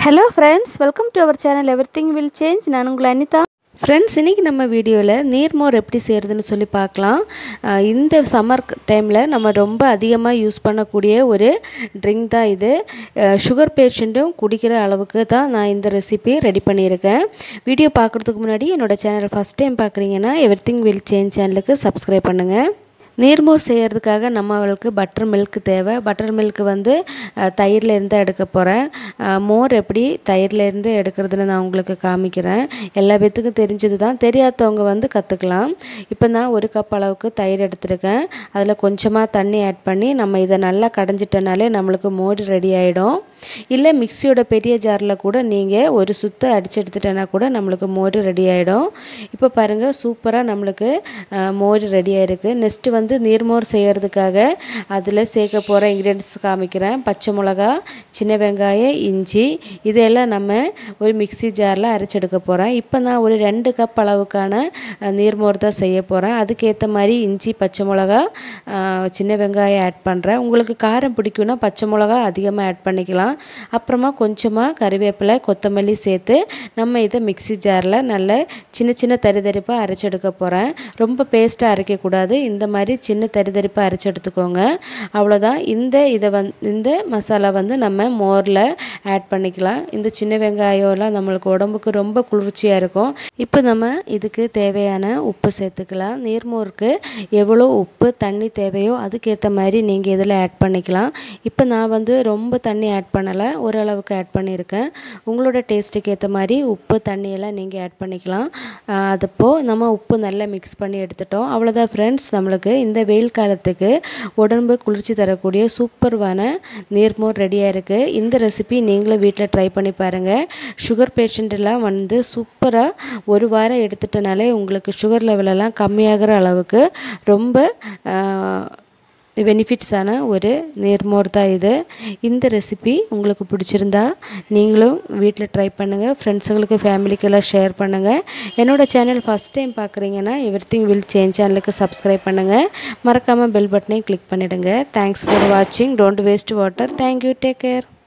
hello friends welcome to our channel everything will change நான் உங்களை Anitha friends இன்றைக்கி நம்ம வீடியோவில் நீர்மோர் எப்படி செய்கிறதுன்னு சொல்லி பார்க்கலாம் அஹ் இந்த சம்மர் டைமில் நம்ம ரொம்ப அதிகமாக யூஸ் பண்ணக்கூடிய ஒரு ட்ரிங்க் தான் இது சுகர் பேஷண்ட்டும் குடிக்கிற அளவுக்கு தான் நான் இந்த ரெசிபி ரெடி பண்ணியிருக்கேன் வீடியோ பார்க்குறதுக்கு முன்னாடி என்னோடய சேனல் ஃபஸ்ட் டைம் பார்க்குறீங்கன்னா எவ்ரி திங் வில் சேஞ்ச் சேனலுக்கு சப்ஸ்கிரைப் பண்ணுங்கள் நீர்மோர் செய்கிறதுக்காக நம்மளுக்கு பட்டர் மில்க் தேவை பட்டர் மில்க் வந்து அஹ், தயிர்ல இருந்து எடுக்க போகிறேன் மோர் எப்படி தயிர்ல இருந்து எடுக்கிறதுன்னு நான் உங்களுக்கு காமிக்கிறேன் எல்லா பேத்துக்கும் தெரிஞ்சது தான் தெரியாதவங்க வந்து கற்றுக்கலாம் இப்போ நான் ஒரு கப் அளவுக்கு தயிர் எடுத்திருக்கேன் அதில் கொஞ்சமாக தண்ணி ஆட் பண்ணி நம்ம இதை நல்லா கடைஞ்சிட்டனாலே நம்மளுக்கு மோர் ரெடி ஆகிடும் இல்லை மிக்சியோட பெரிய ஜாரில் கூட நீங்கள் ஒரு சுத்தை அடிச்சு எடுத்துட்டேன்னா கூட நம்மளுக்கு மோர் ரெடி ஆகிடும் இப்போ பாருங்கள் சூப்பராக நம்மளுக்கு அஹ், மோர் ரெடி ஆயிருக்கு நெக்ஸ்ட்டு வந்து நீர்மோர் செய்கிறதுக்காக அதில் சேர்க்க போகிற இன்க்ரீடியன்ஸ் காமிக்கிறேன் பச்சை மிளகா சின்ன வெங்காயம் இஞ்சி இதெல்லாம் நம்ம ஒரு மிக்ஸி ஜாரில் அரைச்செடுக்க போகிறேன் இப்போ நான் ஒரு ரெண்டு கப் அளவுக்கான அஹ், நீர்மோர் தான் செய்ய போகிறேன் அதுக்கேற்ற மாதிரி இஞ்சி பச்சை மிளகா அஹ், சின்ன வெங்காயம் ஆட் பண்ணுறேன் உங்களுக்கு காரம் பிடிக்கும்னா பச்சை மிளகா அதிகமாக ஆட் பண்ணிக்கலாம் அப்புறமா கொஞ்சமாக கறிவேப்பிலை கொத்தமல்லி சேர்த்து நம்ம இதை மிக்ஸி ஜாரில் நல்ல சின்ன சின்ன தரிதரிப்பாக அரைச்செடுக்க போகிறேன் ரொம்ப பேஸ்ட்டாக அரைக்கக்கூடாது இந்த மாதிரி சின்ன தரிதரிப்பாக அரைச்சி எடுத்துக்கோங்க அவ்வளோதான் இந்த இதை வந் இந்த மசாலா வந்து நம்ம மோரில் ஆட் பண்ணிக்கலாம் இந்த சின்ன வெங்காயம்லாம் நம்மளுக்கு உடம்புக்கு ரொம்ப குளிர்ச்சியாக இருக்கும் இப்போ நம்ம இதுக்கு தேவையான உப்பு சேர்த்துக்கலாம் நீர்மோருக்கு எவ்வளோ உப்பு தண்ணி தேவையோ அதுக்கேற்ற மாதிரி நீங்கள் இதில் ஆட் பண்ணிக்கலாம் இப்போ நான் வந்து ரொம்ப தண்ணி ஆட் பண்ணலை ஓரளவுக்கு ஆட் பண்ணியிருக்கேன் உங்களோட டேஸ்ட்டுக்கு ஏற்ற மாதிரி உப்பு தண்ணியெல்லாம் நீங்கள் ஆட் பண்ணிக்கலாம் ஆஹ் அதுப்போ நம்ம உப்பு நல்லா மிக்ஸ் பண்ணி எடுத்துட்டோம் அவ்வளோதான் ஃப்ரெண்ட்ஸ் நம்மளுக்கு இந்த வெயில் காலத்துக்கு உடம்பு குளிர்ச்சி தரக்கூடிய சூப்பர்வான நீர்மோர் ரெடியாக இருக்குது இந்த ரெசிபி நீங்களும் வீட்டில் ட்ரை பண்ணி பாருங்கள் சுகர் பேஷண்ட்டெல்லாம் வந்து சூப்பராக ஒரு வாரம் எடுத்துட்டனாலே உங்களுக்கு சுகர் லெவலெல்லாம் கம்மியாகிற அளவுக்கு ரொம்ப பெனிஃபிட்ஸான ஒரு நீர்மோர் தான் இது இந்த ரெசிபி உங்களுக்கு பிடிச்சிருந்தா நீங்களும் வீட்டில் ட்ரை பண்ணுங்கள் ஃப்ரெண்ட்ஸுங்களுக்கு ஃபேமிலிக்கெல்லாம் ஷேர் பண்ணுங்கள் என்னோடய சேனல் ஃபஸ்ட் டைம் பார்க்குறீங்கன்னா எவ்ரி திங் வில் சேஞ்ச் சேனலுக்கு சப்ஸ்கிரைப் பண்ணுங்கள் மறக்காமல் பெல் பட்டனையும் கிளிக் பண்ணிவிடுங்க தேங்க்ஸ் ஃபார் வாட்சிங் don't waste water thank you take care